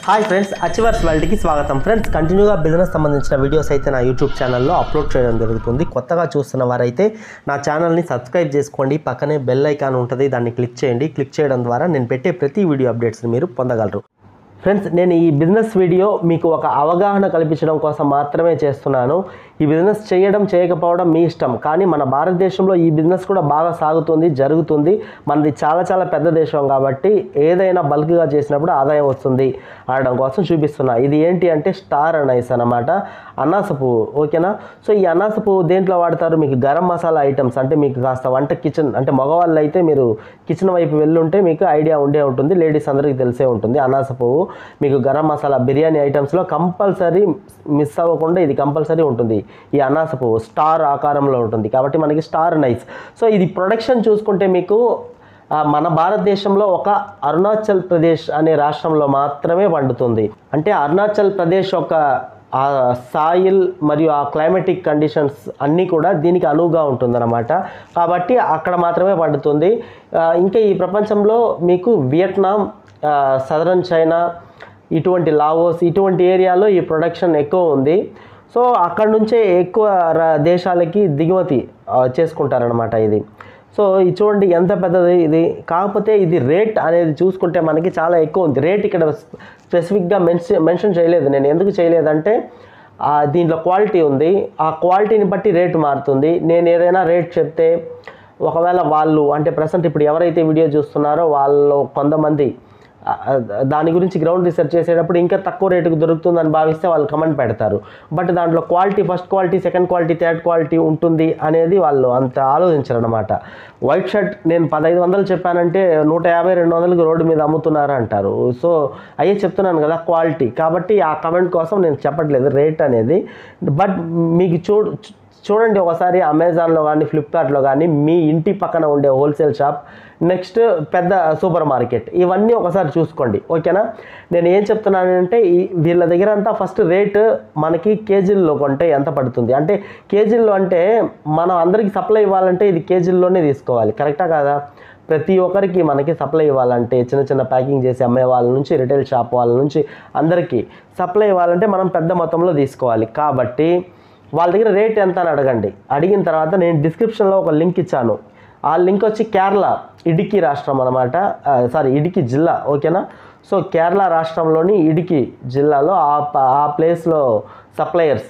hi friends achievers వరల్డ్కి స్వాగతం friends కంటిన్యూగా business సంబంధించిన వీడియోస్ అయితే నా యూట్యూబ్ ఛానల్లో అప్లోడ్ చేయడం జరుగుతుంది కొత్తగా చూస్తున్న వారైతే నా ఛానల్ని సబ్స్క్రైబ్ చేసుకోండి పక్కనే బెల్ ఐకాన్ ఉంటుంది దాన్ని క్లిక్ చేయండి క్లిక్ చేయడం ద్వారా నేను పెట్టే ప్రతి వీడియో అప్డేట్స్ని మీరు పొందగలరు ఫ్రెండ్స్ నేను ఈ బిజినెస్ వీడియో మీకు ఒక అవగాహన కల్పించడం కోసం మాత్రమే చేస్తున్నాను ఈ బిజినెస్ చేయడం చేయకపోవడం మీ ఇష్టం కానీ మన భారతదేశంలో ఈ బిజినెస్ కూడా బాగా సాగుతుంది జరుగుతుంది మనది చాలా చాలా పెద్ద దేశం కాబట్టి ఏదైనా బల్క్గా చేసినప్పుడు ఆదాయం వస్తుంది అనడం కోసం చూపిస్తున్నా ఇది ఏంటి అంటే స్టార్ అనైస్ అనమాట అనాస పువ్వు ఓకేనా సో ఈ అనాస పువ్వు దేంట్లో వాడతారు మీకు గరం మసాలా ఐటమ్స్ అంటే మీకు కాస్త వంట కిచెన్ అంటే మగవాళ్ళు అయితే మీరు కిచెన్ వైపు వెళ్ళుంటే మీకు ఐడియా ఉండే ఉంటుంది లేడీస్ అందరికీ తెలిసే ఉంటుంది అనాస పువ్వు మీకు గరం మసాలా బిర్యానీ ఐటమ్స్లో కంపల్సరీ మిస్ అవ్వకుండా ఇది కంపల్సరీ ఉంటుంది ఈ అనాస పువ్వు స్టార్ ఆకారంలో ఉంటుంది కాబట్టి మనకి స్టార్ నైస్ సో ఇది ప్రొడక్షన్ చూసుకుంటే మీకు ఆ, మన భారతదేశంలో ఒక అరుణాచల్ ప్రదేశ్ అనే రాష్ట్రంలో మాత్రమే పండుతుంది అంటే అరుణాచల్ ప్రదేశ్ ఒక ఆ సాయిల్ మరియు ఆ క్లైమేటిక్ కండిషన్స్ అన్నీ కూడా దీనికి అనువుగా ఉంటుందన్నమాట కాబట్టి అక్కడ మాత్రమే పండుతుంది ఆ, ఇంకా ఈ ప్రపంచంలో మీకు వియట్నాం ఆ, సదరన్ చైనా ఇటువంటి లావోస్ ఇటువంటి ఏరియాలో ఈ ప్రొడక్షన్ ఎక్కువ ఉంది సో అక్కడ నుంచే ఎక్కువ ర- దేశాలకి దిగుమతి ఆ, చేసుకుంటారనమాట ఇది సో ఇది చూడండి ఎంత పెద్దది ఇది కాకపోతే ఇది రేట్ అనేది చూసుకుంటే మనకి చాలా ఎక్కువ ఉంది రేట్ ఇక్కడ స్పెసిఫిక్గా మెన్షన్ మెన్షన్ చేయలేదు నేను ఎందుకు చేయలేదంటే ఆ, దీంట్లో క్వాలిటీ ఉంది ఆ క్వాలిటీని బట్టి రేటు మారుతుంది నేను ఏదైనా రేట్ చెప్తే ఒకవేళ వాళ్ళు అంటే ప్రజెంట్ ఇప్పుడు ఎవరైతే వీడియో చూస్తున్నారో వాళ్ళు కొంతమంది ఆ, ఆ, దాని గురించి గ్రౌండ్ రీసెర్చ్ చేసేటప్పుడు ఇంకా తక్కువ రేటుకు దొరుకుతుందని భావిస్తే వాళ్ళు కమెంట్ పెడతారు బట్ దాంట్లో quality first quality second quality third quality ఉంటుంది అనేది వాళ్ళు అంత ఆలోచించరు అనమాట వైట్ షర్ట్ నేను పదహైదు వందలు చెప్పానంటే నూట యాభై రెండు వందలకి రోడ్డు మీద అమ్ముతున్నారు అంటారు సో అయ్యే చెప్తున్నాను కదా క్వాలిటీ కాబట్టి ఆ కమెంట్ కోసం నేను చెప్పట్లేదు రేట్ అనేది బట్ మీకు చూడు చూడండి ఒకసారి అమెజాన్లో కానీ ఫ్లిప్కార్ట్లో కానీ మీ ఇంటి పక్కన ఉండే హోల్సేల్ షాప్ నెక్స్ట్ పెద్ద సూపర్ మార్కెట్ ఇవన్నీ ఒకసారి చూసుకోండి ఓకేనా నేను ఏం చెప్తున్నానంటే ఈ వీళ్ళ దగ్గర అంతా ఫస్ట్ రేట్ మనకి కేజీల్లో కొంటే ఎంత పడుతుంది అంటే కేజీల్లో అంటే మనం అందరికీ సప్లై ఇవ్వాలంటే ఇది కేజీల్లోనే తీసుకోవాలి కరెక్టా కాదా ప్రతి ఒక్కరికి మనకి సప్లై ఇవ్వాలంటే చిన్న చిన్న ప్యాకింగ్ చేసి అమ్మే వాళ్ళ నుంచి రిటైల్ షాప్ వాళ్ళ నుంచి అందరికీ సప్లై ఇవ్వాలంటే మనం పెద్ద మొత్తంలో తీసుకోవాలి కాబట్టి వాళ్ళ దగ్గర రేట్ ఎంత అని అడగండి అడిగిన తర్వాత నేను డిస్క్రిప్షన్లో ఒక లింక్ ఇచ్చాను ఆ లింక్ వచ్చి కేరళ ఇడికి రాష్ట్రం అనమాట సారీ ఇడికి జిల్లా ఓకేనా సో కేరళ రాష్ట్రంలోని ఇడికి జిల్లాలో ఆ ప- ఆ ప్లేస్లో సప్లయర్స్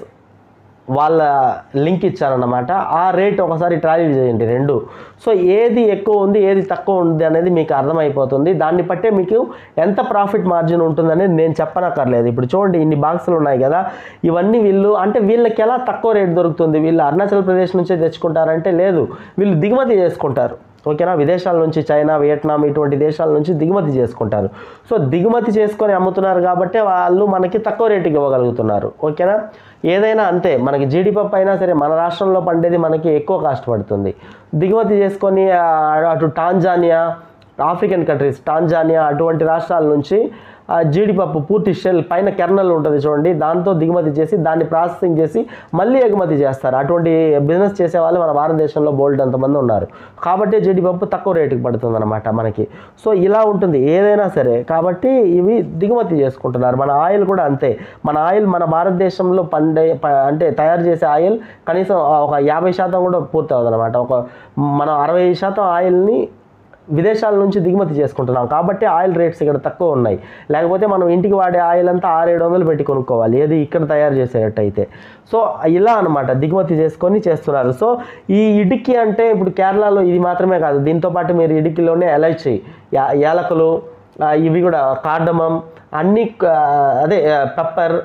వాళ్ళ లింక్ ఇచ్చారన్నమాట ఆ రేట్ ఒకసారి ట్రాలీ చేయండి రెండు సో ఏది ఎక్కువ ఉంది ఏది తక్కువ ఉంది అనేది మీకు అర్థమైపోతుంది దాన్ని బట్టే మీకు ఎంత ప్రాఫిట్ మార్జిన్ ఉంటుందనేది నేను చెప్పనక్కర్లేదు ఇప్పుడు చూడండి ఇన్ని బాక్సులు ఉన్నాయి కదా ఇవన్నీ వీళ్ళు అంటే వీళ్ళకి ఎలా తక్కువ రేట్ దొరుకుతుంది వీళ్ళు అరుణాచల్ ప్రదేశ్ నుంచే తెచ్చుకుంటారంటే లేదు వీళ్ళు దిగుమతి చేసుకుంటారు ఓకేనా విదేశాల నుంచి చైనా వియట్నాం ఇటువంటి దేశాల నుంచి దిగుమతి చేసుకుంటారు సో దిగుమతి చేసుకొని అమ్ముతున్నారు కాబట్టి వాళ్ళు మనకి తక్కువ రేటుకి ఇవ్వగలుగుతున్నారు ఓకేనా ఏదైనా అంతే మనకి జీడిపప్పు అయినా సరే మన రాష్ట్రంలో పండేది మనకి ఎక్కువ కాస్ట్ పడుతుంది దిగుమతి చేసుకొని ఆ, అటు టాంజానియా ఆఫ్రికన్ కంట్రీస్ టాంజానియా అటువంటి రాష్ట్రాల నుంచి ఆ జీడిపప్పు పూర్తి షెల్ పైన కెర్నల్ ఉంటుంది చూడండి దాంతో దిగుమతి చేసి దాన్ని ప్రాసెసింగ్ చేసి మళ్ళీ ఎగుమతి చేస్తారు అటువంటి బిజినెస్ చేసే వాళ్ళు మన భారతదేశంలో బోల్డ్ అంతమంది ఉన్నారు కాబట్టి జీడిపప్పు తక్కువ రేటుకి పడుతుంది అనమాట మనకి సో ఇలా ఉంటుంది ఏదైనా సరే కాబట్టి ఇవి దిగుమతి చేసుకుంటున్నారు మన ఆయిల్ కూడా అంతే మన ఆయిల్ మన భారతదేశంలో పండే ప- అంటే తయారు చేసే ఆయిల్ కనీసం ఒక యాభై శాతం కూడా పూర్తి అవుతుంది అనమాట ఒక మనం అరవై శాతం ఆయిల్ని విదేశాల నుంచి దిగుమతి చేసుకుంటున్నాం కాబట్టి ఆయిల్ రేట్స్ ఇక్కడ తక్కువ ఉన్నాయి లేకపోతే మనం ఇంటికి వాడే ఆయిల్ అంతా ఆరేడు వందలు పెట్టి కొనుక్కోవాలి ఏది ఇక్కడ తయారు చేసేటట్టయితే సో ఇలా అనమాట దిగుమతి చేసుకొని చేస్తున్నారు సో ఈ ఇడికి అంటే ఇప్పుడు కేరళలో ఇది మాత్రమే కాదు దీంతో పాటు మీరు ఇడికిలోనే ఎలైచి యా- యాలకులు ఆ, ఇవి కూడా కార్డమం అన్ని ఆ, అదే పెప్పర్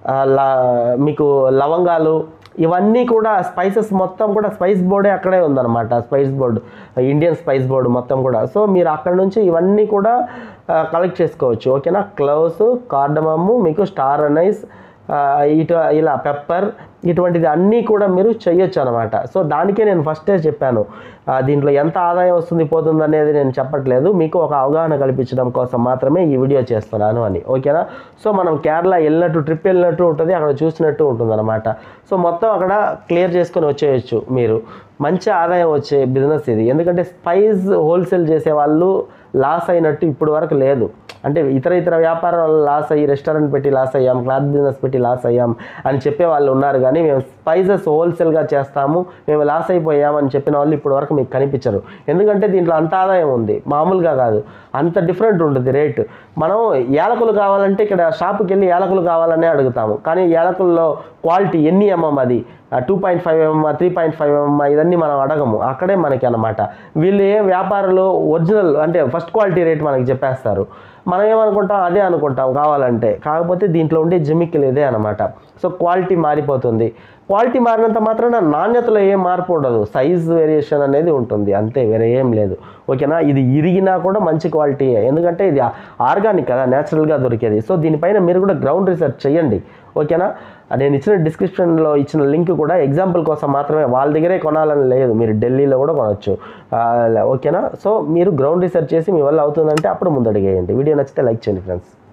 మీకు లవంగాలు ఇవన్నీ కూడా స్పైసెస్ మొత్తం కూడా స్పైస్ బోర్డే అక్కడే ఉందన్నమాట spice board Indian spice board మొత్తం కూడా సో మీరు అక్కడ నుంచి ఇవన్నీ కూడా కలెక్ట్ చేసుకోవచ్చు ఓకేనా క్లవ్స్ కార్డమమ్ మీకు స్టార్ అనైస్ ఇటు ఇలా పెప్పర్ ఇటువంటిది అన్నీ కూడా మీరు చేయొచ్చు అనమాట సో దానికే నేను ఫస్టే చెప్పాను ఆ, దీంట్లో ఎంత ఆదాయం వస్తుంది పోతుంది అనేది నేను చెప్పట్లేదు మీకు ఒక అవగాహన కల్పించడం కోసం మాత్రమే ఈ వీడియో చేస్తున్నాను అని ఓకేనా సో మనం కేరళ వెళ్ళినట్టు ట్రిప్ వెళ్ళినట్టు ఉంటుంది అక్కడ చూసినట్టు ఉంటుంది అనమాట సో మొత్తం అక్కడ క్లియర్ చేసుకొని వచ్చేయచ్చు మీరు మంచి ఆదాయం వచ్చే బిజినెస్ ఇది ఎందుకంటే స్పైస్ హోల్సేల్ చేసే వాళ్ళు లాస్ అయినట్టు ఇప్పుడు వరకు లేదు అంటే ఇతర ఇతర వ్యాపారాలు లాస్ అయ్యి రెస్టారెంట్ పెట్టి లాస్ అయ్యాం క్లాత్ బిజినెస్ పెట్టి లాస్ అయ్యాం అని చెప్పే వాళ్ళు ఉన్నారు కానీ మేము స్పైసెస్ హోల్సేల్గా చేస్తాము మేము లాస్ అయిపోయాం అని చెప్పిన వాళ్ళు ఇప్పుడు వరకు మీకు కనిపించరు ఎందుకంటే దీంట్లో అంత ఆదాయం ఉంది మామూలుగా కాదు అంత డిఫరెంట్ ఉంటుంది రేటు మనం యాలకులు కావాలంటే ఇక్కడ షాపుకి వెళ్ళి యాలకులు కావాలనే అడుగుతాము కానీ యాలకుల్లో క్వాలిటీ ఎన్ని ఎంఎం అది two point five mm three point five mm ఇవన్నీ మనం అడగము అక్కడే మనకి అన్నమాట వీళ్ళు ఏ వ్యాపారులు ఒరిజినల్ అంటే ఫస్ట్ క్వాలిటీ రేట్ మనకి చెప్పేస్తారు మనం ఏమనుకుంటాం అదే అనుకుంటాం కావాలంటే కాకపోతే దీంట్లో ఉండే జిమిక్లు ఇదే అనమాట సో క్వాలిటీ మారిపోతుంది క్వాలిటీ మారినంత మాత్రాన నాణ్యతలో ఏం మార్పు ఉండదు సైజ్ వేరియేషన్ అనేది ఉంటుంది అంతే వేరే ఏం లేదు ఓకేనా ఇది ఇరిగినా కూడా మంచి క్వాలిటీయే ఎందుకంటే ఇది ఆర్గానిక్ కదా న్యాచురల్గా దొరికేది సో దీనిపైన మీరు కూడా గ్రౌండ్ రీసెర్చ్ చేయండి ఓకేనా నేను ఇచ్చిన డిస్క్రిప్షన్లో ఇచ్చిన లింక్ కూడా ఎగ్జాంపుల్ కోసం మాత్రమే వాళ్ళ దగ్గరే కొనాలని లేదు మీరు ఢిల్లీలో కూడా కొనవచ్చు ఆ, ఓకేనా సో మీరు గ్రౌండ్ రీసెర్చ్ చేసి మీ వల్ల అవుతుందంటే అప్పుడు ముందడిగేయండి వీడియో నచ్చితే లైక్ చేయండి ఫ్రెండ్స్